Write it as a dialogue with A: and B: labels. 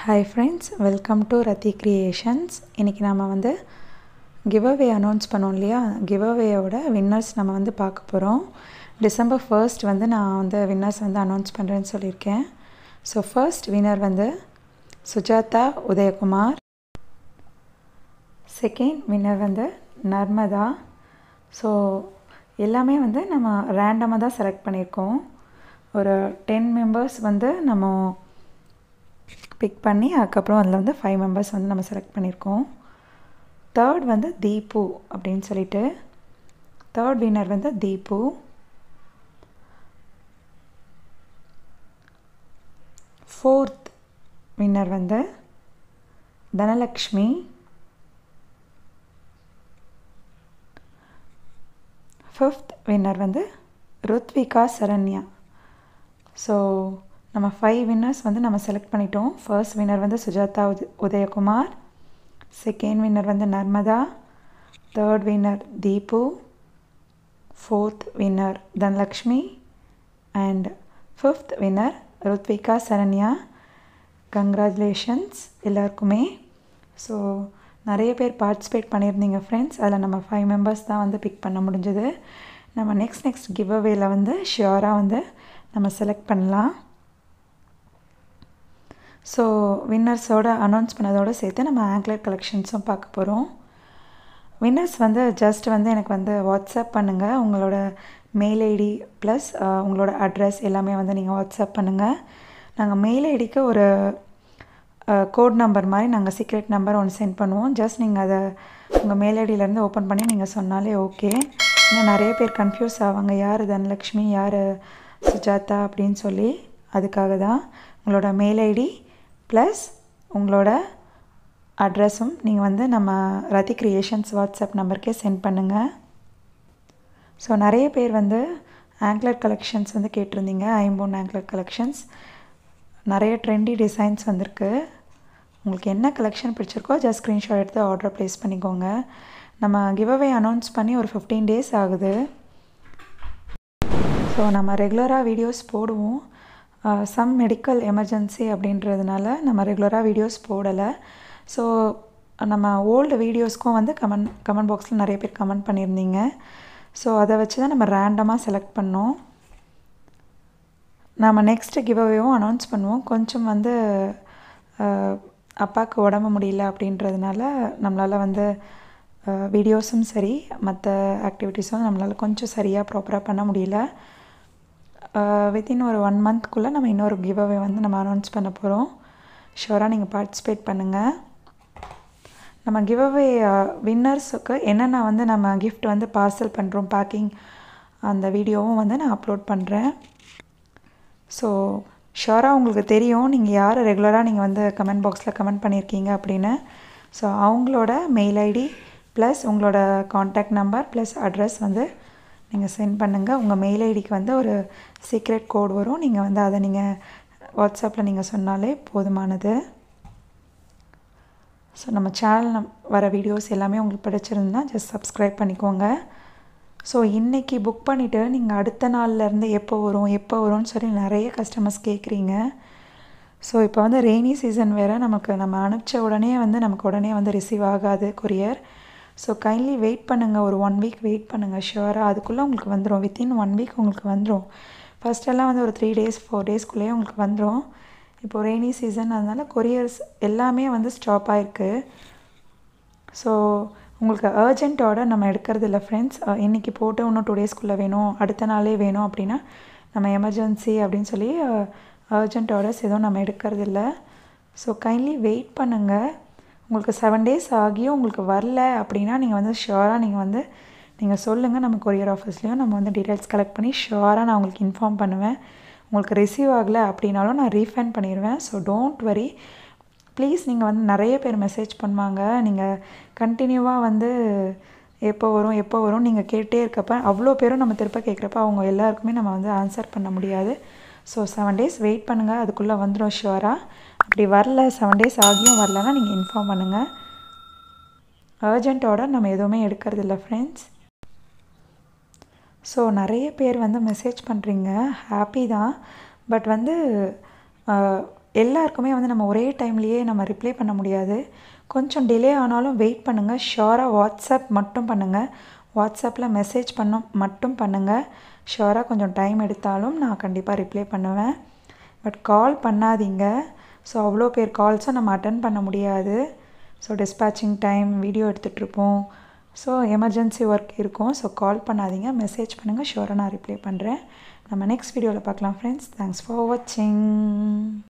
A: hi friends welcome to Rathi creations இன்றைக்கி நம்ம வந்து கிவ் அவே அனௌன்ஸ் பண்ணோம் இல்லையா கிவ் அவேயோட வின்னர்ஸ் நம்ம வந்து பார்க்க போகிறோம் டிசம்பர் ஃபர்ஸ்ட் வந்து நான் வந்து வின்னர்ஸ் வந்து அனௌன்ஸ் பண்ணுறேன்னு சொல்லியிருக்கேன் ஸோ ஃபர்ஸ்ட் வின்னர் வந்து சுஜாதா உதயகுமார் செகண்ட் வின்னர் வந்து நர்மதா ஸோ எல்லாமே வந்து நம்ம ரேண்டமாக தான் செலக்ட் பண்ணியிருக்கோம் ஒரு டென் மெம்பர்ஸ் வந்து நம்ம பிக் பண்ணி அதுக்கப்புறம் அதில் வந்து ஃபைவ் மெம்பர்ஸ் வந்து நம்ம செலக்ட் பண்ணியிருக்கோம் தேர்ட் வந்து தீபு அப்படின்னு சொல்லிட்டு தேர்ட் வின்னர் வந்து தீபு ஃபோர்த் வின்னர் வந்து தனலக்ஷ்மி ஃபிஃப்த் வின்னர் வந்து ருத்விகா சரண்யா ஸோ நம்ம ஃபைவ் வின்னர்ஸ் வந்து நம்ம செலக்ட் பண்ணிட்டோம் ஃபர்ஸ்ட் வின்னர் வந்து சுஜாதா உத உதயகுமார் செகண்ட் வின்னர் வந்து Narmada third winner Deepu fourth winner Dhanalakshmi and fifth winner Ruthvika Saranya congratulations எல்லாருக்குமே ஸோ நிறைய பேர் பார்ட்டிசிபேட் பண்ணியிருந்தீங்க ஃப்ரெண்ட்ஸ் அதில் நம்ம ஃபைவ் மெம்பர்ஸ் தான் வந்து பிக் பண்ண முடிஞ்சது நம்ம நெக்ஸ்ட் நெக்ஸ்ட் கிவ் அவேல வந்து ஷியோராக வந்து நம்ம செலக்ட் பண்ணலாம் ஸோ வின்னர்ஸோட அனௌன்ஸ் பண்ணதோடு சேர்த்து நம்ம ஆங்க்லர் கலெக்ஷன்ஸும் பார்க்க போகிறோம் வின்னர்ஸ் வந்து ஜஸ்ட் வந்து எனக்கு வந்து வாட்ஸ்அப் பண்ணுங்கள் உங்களோட மெயில் ஐடி ப்ளஸ் உங்களோட அட்ரஸ் எல்லாமே வந்து நீங்கள் வாட்ஸ்அப் பண்ணுங்கள் நாங்கள் மெயில் ஐடிக்கு ஒரு கோட் நம்பர் மாதிரி நாங்கள் சீக்ரெட் நம்பர் ஒன்று சென்ட் பண்ணுவோம் ஜஸ்ட் நீங்கள் அதை உங்கள் மெயில் ஐடியிலேருந்து ஓப்பன் பண்ணி நீங்கள் சொன்னாலே ஓகே ஏன்னா நிறைய பேர் கன்ஃபியூஸ் ஆவாங்க யார் தனலக்ஷ்மி யார் சுஜாதா அப்படின்னு சொல்லி அதுக்காக தான் உங்களோட மெயில் ஐடி ப்ளஸ் உங்களோட அட்ரஸும் நீங்கள் வந்து நம்ம ரதி கிரியேஷன்ஸ் வாட்ஸ்அப் நம்பருக்கே சென்ட் பண்ணுங்கள் ஸோ நிறைய பேர் வந்து ஆங்க்லர் கலெக்ஷன்ஸ் வந்து கேட்டிருந்தீங்க ஐம்போன் ஆங்க்லர் கலெக்ஷன்ஸ் நிறைய ட்ரெண்டி டிசைன்ஸ் வந்திருக்கு உங்களுக்கு என்ன கலெக்ஷன் பிடிச்சிருக்கோ ஜஸ்ட் ஸ்க்ரீன்ஷாட் எடுத்து ஆர்டர் ப்ளேஸ் பண்ணிக்கோங்க நம்ம கிவ்அவே அனௌன்ஸ் பண்ணி ஒரு ஃபிஃப்டீன் டேஸ் ஆகுது ஸோ நம்ம ரெகுலராக வீடியோஸ் போடுவோம் சம் மெடிக்கல் எமர்ஜென்சி அப்படின்றதுனால நம்ம ரெகுலராக வீடியோஸ் போடலை ஸோ நம்ம ஓல்டு வீடியோஸ்க்கும் வந்து கமெண்ட் கமெண்ட் பாக்ஸில் நிறைய பேர் கமெண்ட் பண்ணியிருந்தீங்க ஸோ அதை வச்சு தான் நம்ம ரேண்டமாக செலக்ட் பண்ணோம் நம்ம நெக்ஸ்ட்டு கிவ்அவேவும் அனௌன்ஸ் பண்ணுவோம் கொஞ்சம் வந்து அப்பாவுக்கு உடம்பு முடியல அப்படின்றதுனால நம்மளால் வந்து வீடியோஸும் சரி மற்ற ஆக்டிவிட்டீஸும் நம்மளால் கொஞ்சம் சரியாக ப்ராப்பராக பண்ண முடியல வித்தின் ஒரு ஒன் மந்த்க்குள்ளே நம்ம இன்னொரு கிவ்அவே வந்து நம்ம அனௌன்ஸ் பண்ண போகிறோம் ஷுவராக நீங்கள் பார்ட்டிசிபேட் பண்ணுங்கள் நம்ம கிவ்அவே வின்னர்ஸுக்கு என்னென்ன வந்து நம்ம கிஃப்ட் வந்து பார்சல் பண்ணுறோம் பேக்கிங் அந்த வீடியோவும் வந்து நான் அப்லோட் பண்ணுறேன் ஸோ ஷுவராக உங்களுக்கு தெரியும் நீங்கள் யார் ரெகுலராக நீங்கள் வந்து கமெண்ட் பாக்ஸில் கமெண்ட் பண்ணியிருக்கீங்க அப்படின்னு ஸோ அவங்களோட மெயில் ஐடி ப்ளஸ் உங்களோட காண்டாக்ட் நம்பர் ப்ளஸ் அட்ரஸ் வந்து நீங்கள் சென்ட் பண்ணுங்கள் உங்கள் மெயில் ஐடிக்கு வந்து ஒரு சீக்ரெட் கோட் வரும் நீங்கள் வந்து அதை நீங்கள் வாட்ஸ்அப்பில் நீங்கள் சொன்னாலே போதுமானது ஸோ நம்ம சேனல் வர வீடியோஸ் எல்லாமே உங்களுக்கு பிடிச்சிருந்தா ஜஸ்ட் சப்ஸ்கிரைப் பண்ணிக்கோங்க ஸோ இன்றைக்கி புக் பண்ணிவிட்டு நீங்கள் அடுத்த நாள்லேருந்து எப்போ வரும் எப்போ வரும்னு சொல்லி நிறைய கஸ்டமர்ஸ் கேட்குறீங்க ஸோ இப்போ வந்து ரெய்னி சீசன் வேறு நமக்கு நம்ம அனுப்பிச்ச உடனே வந்து நமக்கு உடனே வந்து ரிசீவ் ஆகாது கொரியர் ஸோ கைண்ட்லி வெயிட் பண்ணுங்கள் ஒரு ஒன் வீக் வெயிட் பண்ணுங்கள் ஷுவராக அதுக்குள்ளே உங்களுக்கு வந்துடும் வித்தின் ஒன் வீக் உங்களுக்கு வந்துடும் ஃபஸ்ட்டெல்லாம் வந்து ஒரு த்ரீ டேஸ் ஃபோர் டேஸ்க்குள்ளேயே உங்களுக்கு வந்துடும் இப்போ ரெய்னி சீசன் அதனால் கொரியர்ஸ் எல்லாமே வந்து ஸ்டாப் ஆகிருக்கு ஸோ உங்களுக்கு அர்ஜென்ட் ஆர்டர் நம்ம எடுக்கிறது இல்லை ஃப்ரெண்ட்ஸ் இன்றைக்கி போட்டு இன்னும் டூ டேஸ்க்குள்ளே வேணும் அடுத்த நாளே வேணும் அப்படின்னா நம்ம எமர்ஜென்சி அப்படின்னு சொல்லி அர்ஜென்ட் ஆர்டர்ஸ் எதுவும் நம்ம எடுக்கிறது இல்லை ஸோ கைண்ட்லி வெயிட் பண்ணுங்கள் உங்களுக்கு செவன் டேஸ் ஆகியும் உங்களுக்கு வரல அப்படின்னா நீங்கள் வந்து ஷுவராக நீங்கள் வந்து நீங்கள் சொல்லுங்கள் நம்ம கொரியர் ஆஃபீஸ்லேயும் நம்ம வந்து டீட்டெயில்ஸ் கலெக்ட் பண்ணி ஷுவராக நான் உங்களுக்கு இன்ஃபார்ம் பண்ணுவேன் உங்களுக்கு ரிசீவ் ஆகலை அப்படின்னாலும் நான் ரீஃபண்ட் பண்ணிடுவேன் ஸோ டோன்ட் வரி ப்ளீஸ் நீங்கள் வந்து நிறைய பேர் மெசேஜ் பண்ணுவாங்க நீங்கள் கண்டினியூவாக வந்து எப்போ வரும் எப்போ வரும் நீங்கள் கேட்டே இருக்கப்ப அவ்வளோ பேரும் நம்ம திருப்ப கேட்குறப்ப அவங்க எல்லாருக்குமே நம்ம வந்து ஆன்சர் பண்ண முடியாது ஸோ செவன் டேஸ் வெயிட் பண்ணுங்கள் அதுக்குள்ளே வந்துடும் ஷுவராக அப்படி வரல செவன் டேஸ் ஆகியும் வரலன்னா நீங்கள் இன்ஃபார்ம் பண்ணுங்கள் அர்ஜென்ட் ஆர்டர் நம்ம எதுவுமே எடுக்கிறது இல்லை ஃப்ரெண்ட்ஸ் ஸோ நிறைய பேர் வந்து மெசேஜ் பண்ணுறீங்க ஹாப்பி தான் பட் வந்து எல்லாருக்குமே வந்து நம்ம ஒரே டைம்லேயே நம்ம ரிப்ளை பண்ண முடியாது கொஞ்சம் டிலே ஆனாலும் வெயிட் பண்ணுங்கள் ஷியோராக வாட்ஸ்அப் மட்டும் பண்ணுங்கள் வாட்ஸ்அப்பில் மெசேஜ் பண்ண மட்டும் பண்ணுங்கள் ஷியோராக கொஞ்சம் டைம் எடுத்தாலும் நான் கண்டிப்பாக ரிப்ளை பண்ணுவேன் பட் கால் பண்ணாதீங்க ஸோ அவ்வளோ பேர் கால்ஸும் நம்ம அட்டன் பண்ண முடியாது ஸோ டிஸ்பேச்சிங் டைம் வீடியோ எடுத்துகிட்ருப்போம் ஸோ எமர்ஜென்சி ஒர்க் இருக்கும் ஸோ கால் பண்ணாதீங்க மெசேஜ் பண்ணுங்கள் ஷியோராக நான் ரிப்ளை பண்ணுறேன் நம்ம நெக்ஸ்ட் வீடியோவில் பார்க்கலாம் ஃப்ரெண்ட்ஸ் தேங்க்ஸ் ஃபார் வாட்சிங்